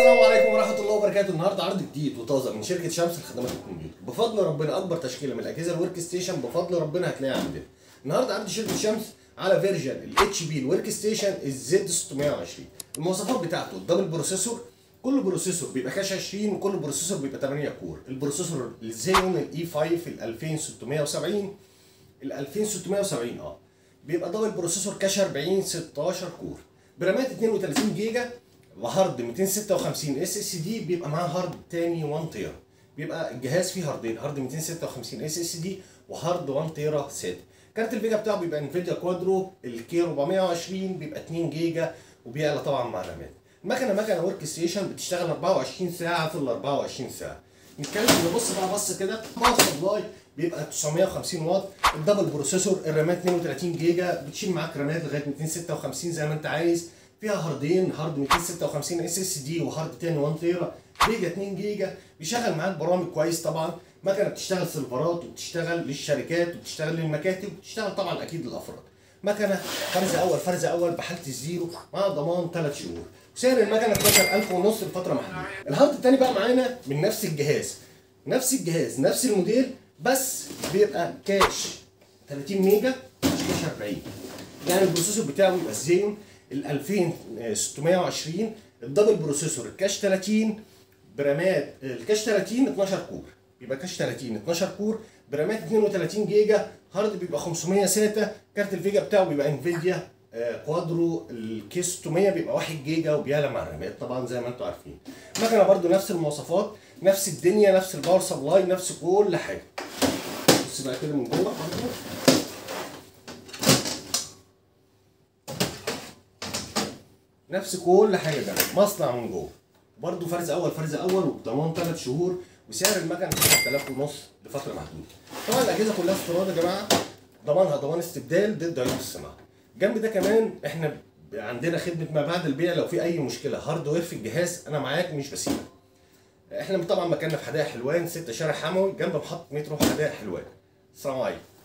السلام عليكم ورحمه الله وبركاته النهارده عرض جديد وطازه من شركه شمس لخدمات الكمبيوتر بفضل ربنا اكبر تشكيله من الاجهزه الورك ستيشن بفضل ربنا هتلاقيها عندنا النهارده عندي شركه شمس على فيرجن الاتش بي الورك ستيشن الزد 620 المواصفات بتاعته الدبل بروسيسور كل بروسيسور بيبقى كاش 20 وكل بروسيسور بيبقى 8 كور البروسيسور الزيون الاي 5 ال 2670 ال 2670 اه بيبقى دبل بروسيسور كاش 40 16 كور برامات 32 جيجا وهارد 256 اس اس دي بيبقى معاه هارد تاني 1 تيرا بيبقى الجهاز فيه هاردين هارد 256 اس اس دي وهارد 1 تيرا سات كارت الفيجا بتاعه بيبقى انفيديا كوادرو الكي 420 بيبقى 2 جيجا وبيعلى طبعا مع الرامات المكنه مكنه ورك ستيشن بتشتغل 24 ساعه في ال 24 ساعه نتكلم نبص بقى بص كده باور سبلاي بيبقى 950 واط الدبل بروسيسور الرامات 32 جيجا بتشيل معاك رامات لغايه 256 زي ما انت عايز فيها هاردين هارد 256 اس اس دي وهارد تاني 1 تيرا فيجا 2 جيجا بيشغل معاك برامج كويس طبعا مكنه بتشتغل سيرفرات وبتشتغل للشركات وبتشتغل للمكاتب وبتشتغل طبعا اكيد للافراد مكنه فرز اول فرز اول بحاله الزيرو مع ضمان 3 شهور وسعر المكنه 12000 ونص لفتره محدوده الهارد التاني بقى معانا من نفس الجهاز نفس الجهاز نفس الموديل بس بيبقى كاش 30 ميجا مش كاش 40 يعني البروسيسور بتاعه بيبقى الزيون ال 2620 الدبل بروسيسور الكاش 30 برامات الكاش 30 12 كور بيبقى كاش 30 12 كور برامات 32 جيجا هارد بيبقى 500 ساتا كارت الفيجا بتاعه بيبقى انفيديا آه، كوادرو الكيس 600 بيبقى 1 جيجا وبيعلى مع الرامات طبعا زي ما انتم عارفين المكنه برده نفس المواصفات نفس الدنيا نفس الباور سبلاي نفس كل حاجه بص بقى كده من جوه برضه نفس كل حاجه ده مصنع من جوه برضه فرز اول فرز اول وبضمان 3 شهور وسعر المكن 9000 ونص لفتره محدوده طبعا الاجهزه كلها استيراد يا جماعه ضمانها ضمان استبدال ضد عيوب الصناعه جنب ده كمان احنا عندنا خدمه ما بعد البيع لو في اي مشكله هاردوير في الجهاز انا معاك مش بسيبك احنا طبعا مكاننا في حدائق حلوان 6 شارع حموي جنب محطه مترو حدائق حلوان السلام عليكم